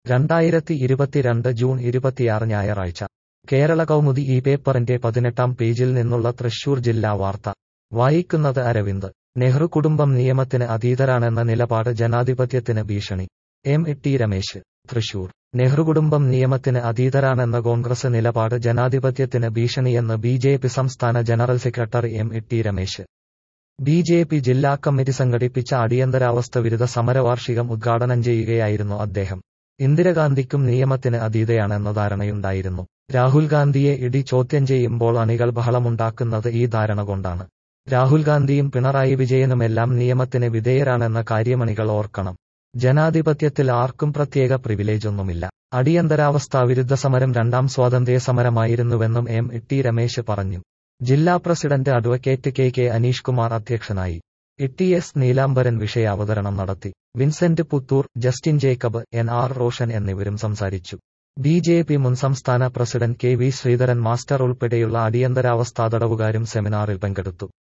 രണ്ടായിരത്തി ഇരുപത്തിരണ്ട് ജൂൺ ഇരുപത്തിയാറ് ഞായറാഴ്ച കേരള കൗമുദി ഈ പേപ്പറിന്റെ പതിനെട്ടാം പേജിൽ നിന്നുള്ള തൃശൂർ ജില്ലാ വാർത്ത വായിക്കുന്നത് അരവിന്ദ് നെഹ്റു കുടുംബം നിയമത്തിന് അതീതരാണെന്ന നിലപാട് ജനാധിപത്യത്തിന് ഭീഷണി എം ടി രമേശ് തൃശൂർ നെഹ്റു കുടുംബം നിയമത്തിന് അതീതരാണെന്ന കോൺഗ്രസ് നിലപാട് ജനാധിപത്യത്തിന് ഭീഷണിയെന്ന് ബി ജെ പി സംസ്ഥാന general secretary M T Ramesh B J P ജില്ലാ കമ്മിറ്റി സംഘടിപ്പിച്ച അടിയന്തരാവസ്ഥ വിരുദ്ധ സമരവാർഷികം ഉദ്ഘാടനം ചെയ്യുകയായിരുന്നു അദ്ദേഹം ഇന്ദിരാഗാന്ധിക്കും നിയമത്തിന് അതീതയാണെന്ന ധാരണയുണ്ടായിരുന്നു രാഹുൽ ഗാന്ധിയെ ഇടി ചോദ്യം ചെയ്യുമ്പോൾ അണികൾ ബഹളമുണ്ടാക്കുന്നത് ഈ ധാരണ കൊണ്ടാണ് രാഹുൽ ഗാന്ധിയും പിണറായി വിജയനുമെല്ലാം നിയമത്തിന് വിധേയരാണെന്ന കാര്യമണികൾ ഓർക്കണം ജനാധിപത്യത്തിൽ ആർക്കും പ്രത്യേക പ്രിവിലേജൊന്നുമില്ല അടിയന്തരാവസ്ഥ വിരുദ്ധ സമരം രണ്ടാം സ്വാതന്ത്ര്യ സമരമായിരുന്നുവെന്നും എം ടി രമേശ് പറഞ്ഞു ജില്ലാ president advocate K K Aneesh Kumar അധ്യക്ഷനായി ടി എസ് നീലാംബരൻ വിഷയാവതരണം നടത്തി Vincent Puthur Justin Jacob N R Roshan എന്നിവരും സംസാരിച്ചു ബി ജെ പി മുൻ സംസ്ഥാന president K V Sreedharan master ഉൾപ്പെടെയുള്ള അടിയന്തരാവസ്ഥാ തടവുകാരും സെമിനാറിൽ പങ്കെടുത്തു